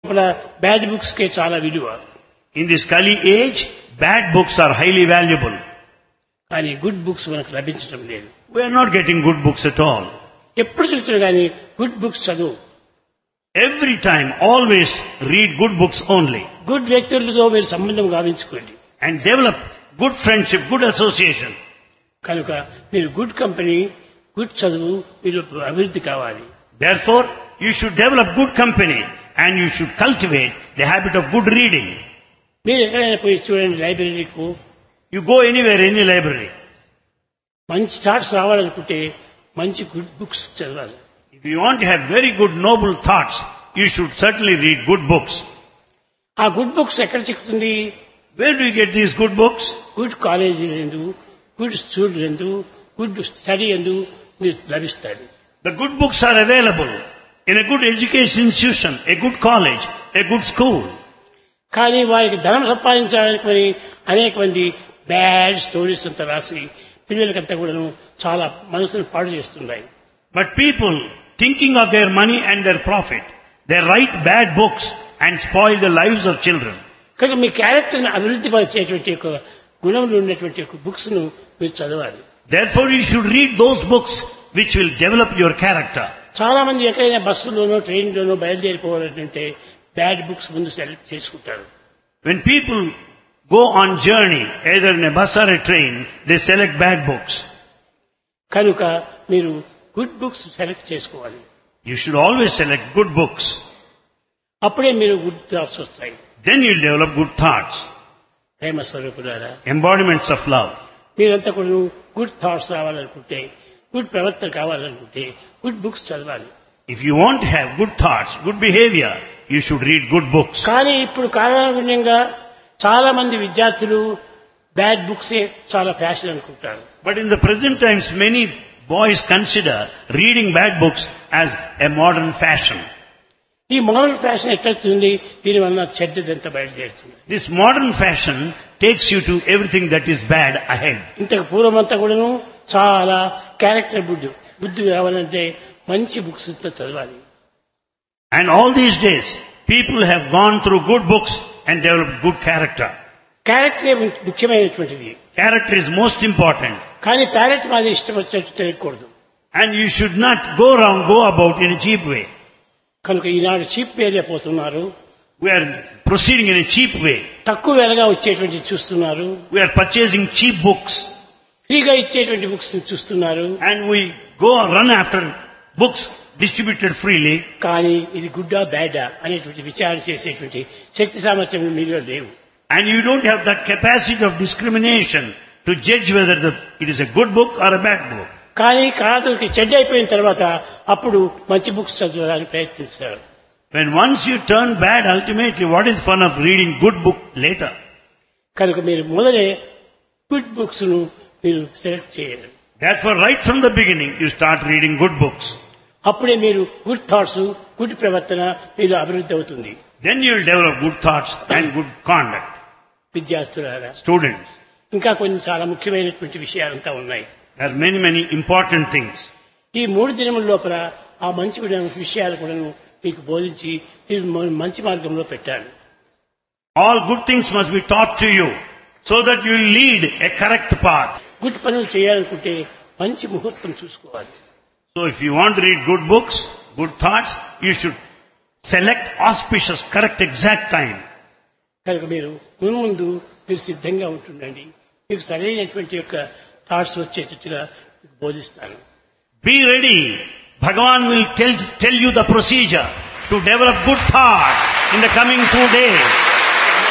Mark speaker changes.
Speaker 1: లోపల bad books కే చాలా విలువ
Speaker 2: In this Kali age, bad books are highly valuable.
Speaker 1: కానీ గుడ్ బుక్స్ మనకు లభించడం లేదు
Speaker 2: We are not getting good books at all.
Speaker 1: ఎప్పుడు చూస్తున్నా కానీ గుడ్ బుక్స్ చదువు
Speaker 2: Every time, always read good books only.
Speaker 1: Good వ్యక్తులతో మీరు సంబంధం గావించుకోండి
Speaker 2: And develop good friendship, good association.
Speaker 1: కనుక మీరు గుడ్ కంపెనీ గుడ్ చదువు మీరు అభివృద్ధి కావాలి
Speaker 2: Therefore, you should develop good company and you should cultivate the habit of good reading.
Speaker 1: మీరు ఎక్కడైనా పోయి చూడండి లైబ్రరీకు
Speaker 2: You go anywhere, any library.
Speaker 1: మంచి థాట్స్ రావాలనుకుంటే మంచి గుడ్ బుక్స్ చదవాలి
Speaker 2: If you want to have very good noble thoughts, you should certainly read good books.
Speaker 1: ఆ గుడ్ బుక్స్ ఎక్కడ చిక్కుతుంది
Speaker 2: Where do you get these good books?
Speaker 1: Good college ఎందు good school ఎందు good study ఎందు మీరు లభిస్తాడు
Speaker 2: The good books are available in a good education institution, a good college, a good school.
Speaker 1: కానీ వారికి ధనం సంపాదించడానికి అనేక మంది బ్యాడ్ స్టోరీస్ అంతా రాసి పిల్లలకంతా కూడాను చాలా మనసును పాడు చేస్తున్నాయి
Speaker 2: But people, thinking of their money and their profit, they write bad books and spoil the lives of children.
Speaker 1: కనుక మీ క్యారెక్టర్ని అభివృద్ధి పరిచేటువంటి ఒక గుణంలో ఉన్నటువంటి ఒక బుక్స్ ను మీరు చదవాలి
Speaker 2: Therefore, you should read those books which will develop your character.
Speaker 1: చాలా మంది ఎక్కడైనా బస్సులోనో ట్రైన్లోనో బయలుదేరిపోవాలంటే బ్యాడ్ బుక్స్ ముందు సెలెక్ట్ చేసుకుంటారు
Speaker 2: When people go on journey, either in a bus or a train, they select bad books.
Speaker 1: కనుక మీరు గుడ్ బుక్స్ సెలెక్ట్ చేసుకోవాలి
Speaker 2: You should always select good books.
Speaker 1: అప్పుడే మీరు గుడ్ థాట్స్ వస్తాయి
Speaker 2: Then you'll develop good thoughts,
Speaker 1: ప్రేమ స్వరూపులారా
Speaker 2: embodiments of love.
Speaker 1: మీరంతా కూడా గుడ్ థాట్స్ రావాలనుకుంటే గుడ్ ప్రవర్తన కావాలనుకుంటే గుడ్ బుక్స్ చదవాలి
Speaker 2: If you want to have good thoughts, good behavior, you should read good books.
Speaker 1: కానీ ఇప్పుడు కాలానుగుణ్యంగా చాలా మంది విద్యార్థులు బ్యాడ్ బుక్సే చాలా ఫ్యాషన్ అనుకుంటారు
Speaker 2: But in the present times, many boys consider reading bad books as a modern fashion.
Speaker 1: ఈ model fashion ఎట్లవుతుంది దీనివల్ల చెడ్డదంతా బయలుదేరుతుంది
Speaker 2: This modern fashion takes you to everything that is bad ahead.
Speaker 1: ఇంతకు పూర్వమంతా కూడాను చాలా క్యారెక్టర్ బుద్ధి బుద్ధి కావాలంటే మంచి బుక్స్ చదవాలి
Speaker 2: And all these days, people have gone through good books and developed good character.
Speaker 1: క్యారెక్టరే ముఖ్యమైనటువంటిది
Speaker 2: Character is most important.
Speaker 1: కానీ ప్యారెట్ మాది ఇష్టం వచ్చినట్టు తిరగకూడదు
Speaker 2: And you should not go around, go about in a cheap way.
Speaker 1: కనుక ఈనాడు cheap area పోతున్నారు
Speaker 2: We are proceeding in a cheap way.
Speaker 1: తక్కువ వెలగా వచ్చేటువంటి చూస్తున్నారు
Speaker 2: We are purchasing cheap books.
Speaker 1: ఫ్రీగా ఇచ్చేటువంటి బుక్స్ చూస్తున్నారు
Speaker 2: And we go run after books distributed freely.
Speaker 1: కానీ ఇది గుడ్డా బ్యాడా అనేటువంటి విచారణ చేసేటువంటి శక్తి సామర్థ్యం మీలో లేవు
Speaker 2: And you don't have that capacity of discrimination to judge whether the, it is a good book or a bad book.
Speaker 1: కానీ కాదుకి చెడ్డ అయిపోయిన తర్వాత అప్పుడు మంచి బుక్స్ చదవడానికి ప్రయత్నిస్తారు
Speaker 2: When once you turn bad, ultimately what is fun of reading good book later?
Speaker 1: కనుక మీరు మొదలే గుడ్ బుక్స్ ను మీరు సెలెక్ట్ చేయాలి
Speaker 2: Therefore, right from the beginning, you start reading good books.
Speaker 1: అప్పుడే మీరు గుడ్ థాట్స్ గుడ్ ప్రవర్తన మీరు అభివృద్ధి అవుతుంది
Speaker 2: Then you will develop good thoughts and good conduct.
Speaker 1: విద్యార్థులారా
Speaker 2: Students,
Speaker 1: ఇంకా కొన్ని చాలా ముఖ్యమైనటువంటి విషయాలంతా ఉన్నాయి
Speaker 2: there are many, many important things.
Speaker 1: ఈ మూడు దినముల లోపల ఆ మంచి విధమైన విషయాలు కూడా మీకు బోధించి మీరు మ- మంచి మార్గంలో పెట్టాలి
Speaker 2: All good things must be taught to you so that you will lead a correct path.
Speaker 1: Good పనులు చేయాలనుకుంటే మంచి ముహూర్తం చూసుకోవాలి
Speaker 2: So if you want to read good books, good thoughts, you should select auspicious, correct, exact time.
Speaker 1: కనుక మీరు ముందు మీరు సిద్ధంగా ఉంటుండండి మీకు సరైనటువంటి యొక్క థాట్స్ వచ్చేటట్టుగా మీకు బోధిస్తాను
Speaker 2: Be ready. Bhagavan will tell, tell you the procedure to develop good thoughts in the coming two days.